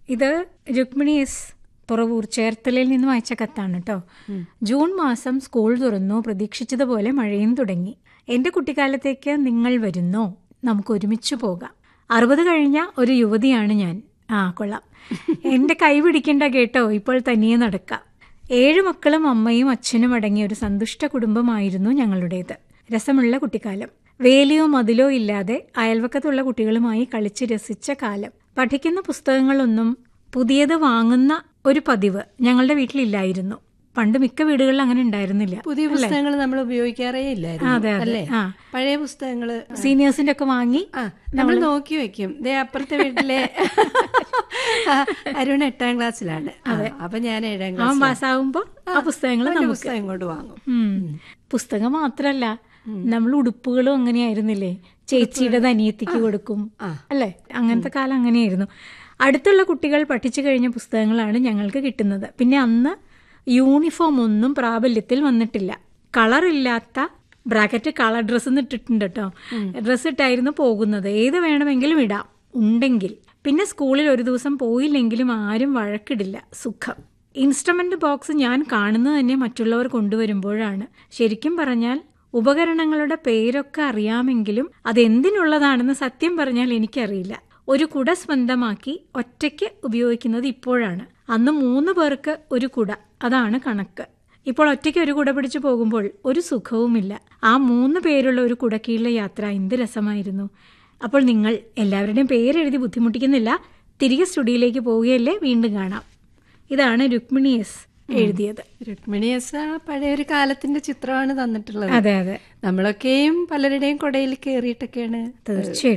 ഇത് രുക്മിണി എസ് തുറവൂർ ചേർത്തലയിൽ നിന്ന് വായിച്ച കത്താണ് കേട്ടോ ജൂൺ മാസം സ്കൂൾ തുറന്നു പ്രതീക്ഷിച്ചതുപോലെ മഴയും തുടങ്ങി എന്റെ കുട്ടിക്കാലത്തേക്ക് നിങ്ങൾ വരുന്നോ നമുക്ക് ഒരുമിച്ച് പോകാം അറുപത് കഴിഞ്ഞ ഒരു യുവതിയാണ് ഞാൻ ആ കൊള്ളാം എന്റെ കൈ പിടിക്കണ്ട കേട്ടോ ഇപ്പോൾ തനിയെ നടക്കാം ഏഴു മക്കളും അമ്മയും അച്ഛനും അടങ്ങിയ ഒരു സന്തുഷ്ട കുടുംബമായിരുന്നു ഞങ്ങളുടേത് രസമുള്ള കുട്ടിക്കാലം വേലിയോ മതിലോ ഇല്ലാതെ അയൽവക്കത്തുള്ള കുട്ടികളുമായി കളിച്ച് രസിച്ച കാലം പഠിക്കുന്ന പുസ്തകങ്ങളൊന്നും പുതിയത് വാങ്ങുന്ന ഒരു പതിവ് ഞങ്ങളുടെ വീട്ടിലില്ലായിരുന്നു പണ്ട് മിക്ക വീടുകളിൽ അങ്ങനെ ഉണ്ടായിരുന്നില്ല പുതിയ പുസ്തകങ്ങൾ നമ്മൾ ഉപയോഗിക്കാറേ ഇല്ലായിരുന്നു അതെ, അതെ. അല്ലേ ആ. പഴയ പുസ്തകങ്ങള് സീനിയേഴ്സിന്റെ ഒക്കെ വാങ്ങി ആ നമ്മൾ നോക്കി വെക്കും ദേ അപ്പുറത്തെ വീട്ടിലെ ആ, അരുൺ എട്ടാം ക്ലാസ്സിലാണ് ആ, അപ്പൊ ഞാൻ ഏഴാം അവൻ ക്ലാസ് പാസ്സാകുമ്പോ ആ പുസ്തകങ്ങൾ നമുക്ക് പുസ്തകം ഇങ്ങോട്ട് വാങ്ങും ഉം. പുസ്തകം മാത്രല്ല നമ്മൾ ഉടുപ്പുകളും അങ്ങനെയായിരുന്നില്ലേ ചേച്ചിയുടെ അനിയത്തിക്ക് കൊടുക്കും അല്ലേ അങ്ങനത്തെ കാലം അങ്ങനെയായിരുന്നു അടുത്തുള്ള കുട്ടികൾ പഠിച്ചു കഴിഞ്ഞ പുസ്തകങ്ങളാണ് ഞങ്ങൾക്ക് കിട്ടുന്നത് പിന്നെ അന്ന് യൂണിഫോം ഒന്നും പ്രാബല്യത്തിൽ വന്നിട്ടില്ല കളറില്ലാത്ത ബ്രാക്കറ്റ് കളർ ഡ്രസ്സ് ഇട്ടിട്ടുണ്ട് കേട്ടോ ഡ്രസ്സ് ഇട്ടായിരുന്നു പോകുന്നത് ഏത് വേണമെങ്കിലും ഇടാം ഉണ്ടെങ്കിൽ പിന്നെ സ്കൂളിൽ ഒരു ദിവസം പോയില്ലെങ്കിലും ആരും വഴക്കിടില്ല സുഖം ഇൻസ്ട്രുമെന്റ് ബോക്സ് ഞാൻ കാണുന്നത് തന്നെ മറ്റുള്ളവർ കൊണ്ടുവരുമ്പോഴാണ് ശരിക്കും പറഞ്ഞാൽ ഉപകരണങ്ങളുടെ പേരൊക്കെ അറിയാമെങ്കിലും അതെന്തിനുള്ളതാണെന്ന് സത്യം പറഞ്ഞാൽ എനിക്കറിയില്ല ഒരു കുട സ്വന്തമാക്കി ഒറ്റയ്ക്ക് ഉപയോഗിക്കുന്നത് ഇപ്പോഴാണ് അന്ന് മൂന്ന് പേർക്ക് ഒരു കുട അതാണ് കണക്ക് ഇപ്പോൾ ഒറ്റയ്ക്ക് ഒരു കുട പിടിച്ചു പോകുമ്പോൾ ഒരു സുഖവുമില്ല ആ മൂന്ന് പേരുള്ള ഒരു കുടക്കീഴിലെ യാത്ര എന്ത് രസമായിരുന്നു അപ്പോൾ നിങ്ങൾ എല്ലാവരുടെയും പേരെഴുതി ബുദ്ധിമുട്ടിക്കുന്നില്ല തിരികെ സ്റ്റുഡിയോയിലേക്ക് പോവുകയല്ലേ വീണ്ടും കാണാം ഇതാണ് രുക്മിണി എസ് എഴുതിയത് രുക്മിണി എസ് ആ പഴയ ഒരു കാലത്തിന്റെ ചിത്രമാണ് തന്നിട്ടുള്ളത് അതെ അതെ നമ്മളൊക്കെയും പലരുടെയും കൊടയിൽ കയറിയിട്ടൊക്കെയാണ് തീർച്ചയായിട്ടും